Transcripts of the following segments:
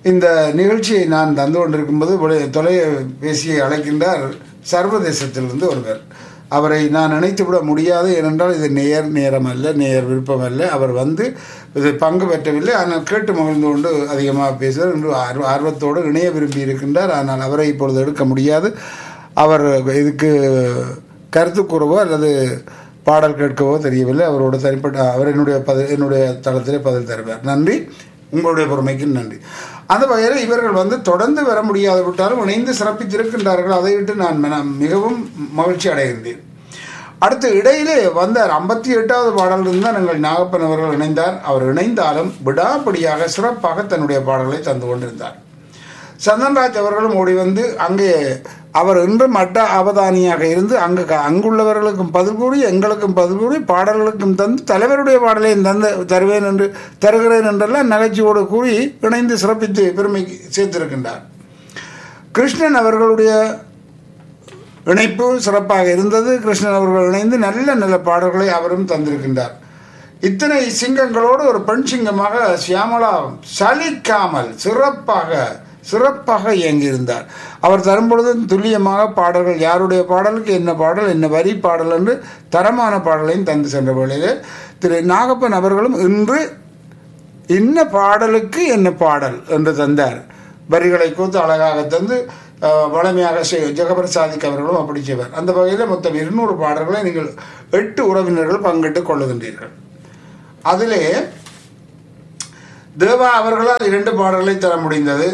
இந்த நிகழ்ச்சியை நான் தந்து கொண்டிருக்கும்போது தொலை- தொலைபேசியை அழைக்கின்றார் சர்வதேசத்திலிருந்து ஒருவர் அவரை நான் நினைத்து விட முடியாது ஏனென்றால் இது நேர் நேரம் அல்ல நேர் விருப்பம் அல்ல அவர் வந்து இது பங்கு பெற்றவில்லை ஆனால் கேட்டு மகிழ்ந்து கொண்டு அதிகமாக பேசுவார் என்று ஆர்வ- ஆர்வத்தோடு இணைய விரும்பி இருக்கின்றார் ஆனால் அவரை இப்பொழுது எடுக்க முடியாது அவர் இதுக்கு கருத்து கூறவோ அல்லது பாடல் கேட்கவோ தெரியவில்லை அவரோட தனிப்பட்ட அவர் என்னுடைய பதில் என்னுடைய தளத்திலே பதில் தருவார் நன்றி உங்களுடைய பொறுமைக்கு நன்றி அந்த வகையில் இவர்கள் வந்து தொடர்ந்து வர முடியாது விட்டாலும் இணைந்து சிறப்பித்திருக்கின்றார்கள் அதை விட்டு நான் மன- மிகவும் மகிழ்ச்சி அடைகின்றேன் அடுத்து இடையிலே வந்தார் ஐம்பத்தி எட்டாவது பாடலிருந்து தான் எங்கள் நாகப்பன் அவர்கள் இணைந்தார் அவர் இணைந்தாலும் விடாப்படியாக சிறப்பாக தன்னுடைய பாடல்களை தந்து கொண்டிருந்தார் சந்தன்ராஜ் அவர்களும் ஓடி வந்து அங்கே அவர் இன்றும் அட்ட அவதானியாக இருந்து அங்கு க- அங்குள்ளவர்களுக்கும் பதில் கூறி எங்களுக்கும் பதில் கூறி பாடல்களுக்கும் தந்து தலைவருடைய பாடலையும் தந்து தருவேன் என்று தருகிறேன் என்றெல்லாம் நகைச்சுவோடு கூறி இணைந்து சிறப்பித்து பெருமை சேர்த்திருக்கின்றார் கிருஷ்ணன் அவர்களுடைய இணைப்பு சிறப்பாக இருந்தது கிருஷ்ணன் அவர்கள் இணைந்து நல்ல நல்ல பாடல்களை அவரும் தந்திருக்கின்றார் இத்தனை சிங்கங்களோடு ஒரு பெண் சிங்கமாக சியாமலா சலிக்காமல் சிறப்பாக சிறப்பாக இயங்கியிருந்தார் அவர் தரும்பொழுது துல்லியமாக பாடல்கள் யாருடைய பாடலுக்கு என்ன பாடல் என்ன வரி பாடல் என்று தரமான பாடலையும் தந்து சென்ற வேளையிலே திரு நாகப்பன் அவர்களும் இன்று என்ன பாடலுக்கு என்ன பாடல் என்று தந்தார் வரிகளை கூத்து அழகாக தந்து அஹ், வளமையாக செய் ஜெகபர் சாதிக் அவர்களும் அப்படி செய்வார் அந்த வகையில் மொத்தம் இருநூறு பாடல்களை நீங்கள் எட்டு உறவினர்கள் பங்கிட்டுக் கொள்ளுகின்றீர்கள் அதிலே தேவா அவர்களால் இரண்டு பாடல்களை தர முடிந்தது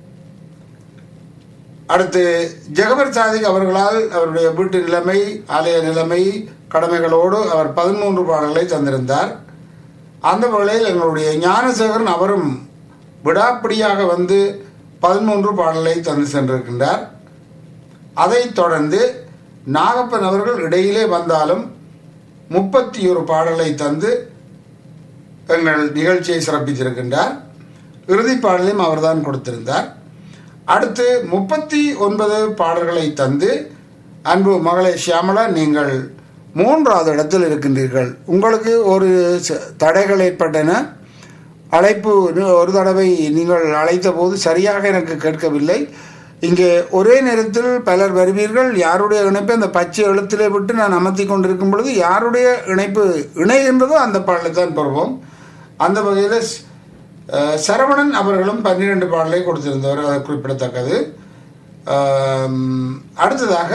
அடுத்து ஜெகபர் சாதிக் அவர்களால் அவருடைய வீட்டு நிலைமை ஆலய நிலைமை கடமைகளோடு அவர் பதிமூன்று பாடல்களை தந்திருந்தார் அந்த வேளையில் எங்களுடைய ஞானசேகரன் அவரும் விடாப்பிடியாக வந்து பதிமூன்று பாடலை தந்து சென்றிருக்கின்றார் அதைத் தொடர்ந்து நாகப்பன் அவர்கள் இடையிலே வந்தாலும் முப்பத்தி ஒரு பாடலை தந்து எங்கள் நிகழ்ச்சியை சிறப்பித்திருக்கின்றார் இறுதிப் பாடலையும் அவர்தான் கொடுத்திருந்தார் அடுத்து முப்பத்தி ஒன்பது பாடல்களை தந்து அன்பு மகளே ஷியாமலா நீங்கள் மூன்றாவது இடத்தில் இருக்கின்றீர்கள் உங்களுக்கு ஒரு ச- தடைகள் ஏற்பட்டன அழைப்பு நி- ஒரு தடவை நீங்கள் அழைத்த போது சரியாக எனக்கு கேட்கவில்லை இங்கே ஒரே நேரத்தில் பலர் வருவீர்கள் யாருடைய இணைப்பை அந்த பச்சை எழுத்திலே விட்டு நான் அமர்த்தி கொண்டிருக்கும் பொழுது யாருடைய இணைப்பு இணைகின்றதோ அந்த பாடலை தான் பெறுவோம் அந்த வகையில் ஸ்- அஹ், சரவணன் அவர்களும் பன்னிரண்டு பாடலை கொடுத்திருந்தவர் அது குறிப்பிடத்தக்கது ஆம், அடுத்ததாக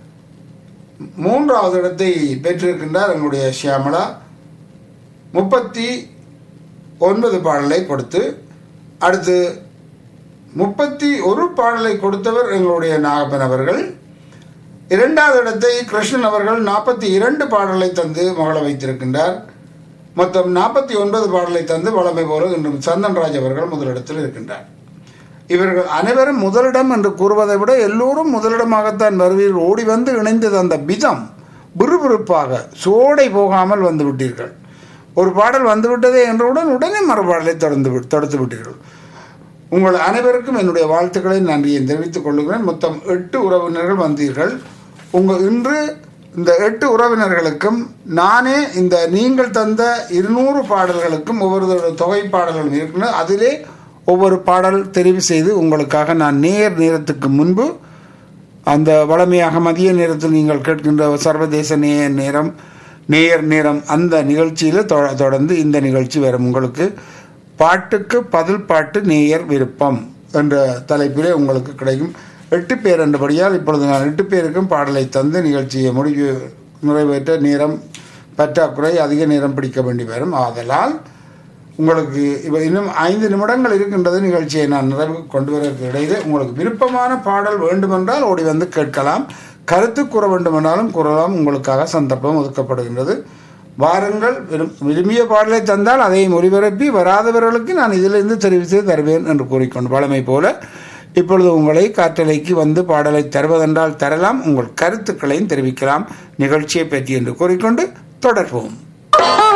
மூன்றாவது இடத்தை பெற்றிருக்கின்றார் எங்களுடைய ஷியாமலா முப்பத்தி ஒன்பது பாடலை கொடுத்து அடுத்து முப்பத்தி ஒரு பாடலை கொடுத்தவர் எங்களுடைய நாகப்பன் அவர்கள் இரண்டாவது இடத்தை கிருஷ்ணன் அவர்கள் நாற்பத்தி இரண்டு பாடலை தந்து மகள வைத்திருக்கின்றார் மொத்தம் நாற்பத்தி ஒன்பது பாடலை தந்து வளமை போல இன்றும் சந்தன்ராஜ் அவர்கள் முதலிடத்தில் இருக்கின்றார் இவர்கள் அனைவரும் முதலிடம் என்று கூறுவதை விட எல்லோரும் முதலிடமாகத்தான் வருவீர்கள் ஓடி வந்து இணைந்தது அந்த விதம் விறுவிறுப்பாக சோடை போகாமல் வந்து விட்டீர்கள் ஒரு பாடல் வந்துவிட்டதே என்றவுடன் உடனே மறுபாடலை தொடர்ந்து விட்- தொடுத்து விட்டீர்கள் உங்கள் அனைவருக்கும் என்னுடைய வாழ்த்துக்களை நன்றியை தெரிவித்துக் கொள்கிறேன் மொத்தம் எட்டு உறவினர்கள் வந்தீர்கள் உங்கள் இன்று இந்த எட்டு உறவினர்களுக்கும் நானே இந்த நீங்கள் தந்த இருநூறு பாடல்களுக்கும் ஒவ்வொரு தொகை பாடல்களும் இருக்கின்றன அதிலே ஒவ்வொரு பாடல் தெரிவு செய்து உங்களுக்காக நான் நேர் நேரத்துக்கு முன்பு அந்த வளமையாக மதிய நேரத்தில் நீங்கள் கேட்கின்ற சர்வதேச நேய நேரம் நேயர் நேரம் அந்த நிகழ்ச்சியில் தொ- தொடர்ந்து இந்த நிகழ்ச்சி வரும் உங்களுக்கு பாட்டுக்கு பதில் பாட்டு நேயர் விருப்பம் என்ற தலைப்பிலே உங்களுக்கு கிடைக்கும் எட்டு பேர் என்றபடியால் இப்பொழுது நான் எட்டு பேருக்கும் பாடலை தந்து நிகழ்ச்சியை முடிவு நிறைவேற்ற நேரம் பற்றாக்குறை அதிக நேரம் பிடிக்க வேண்டி வரும் ஆதலால் உங்களுக்கு இப்போ இன்னும் ஐந்து நிமிடங்கள் இருக்கின்றது நிகழ்ச்சியை நான் நிறைவுக்கு கொண்டு வருவதற்கு இடையிலே உங்களுக்கு விருப்பமான பாடல் வேண்டுமென்றால் ஓடி வந்து கேட்கலாம் கருத்து கூற வேண்டுமென்றாலும் கூறலாம் உங்களுக்காக சந்தர்ப்பம் ஒதுக்கப்படுகின்றது வாருங்கள் விரும்- விரும்பிய பாடலை தந்தால் அதை ஒளிபரப்பி வராதவர்களுக்கு நான் இதிலிருந்து தெரிவித்து தருவேன் என்று கூறிக்கொண்டு வழமை போல இப்பொழுது உங்களை காற்றலைக்கு வந்து பாடலை தருவதென்றால் தரலாம் உங்கள் கருத்துக்களையும் தெரிவிக்கலாம் நிகழ்ச்சியை பற்றி என்று கூறிக்கொண்டு தொடர்போம்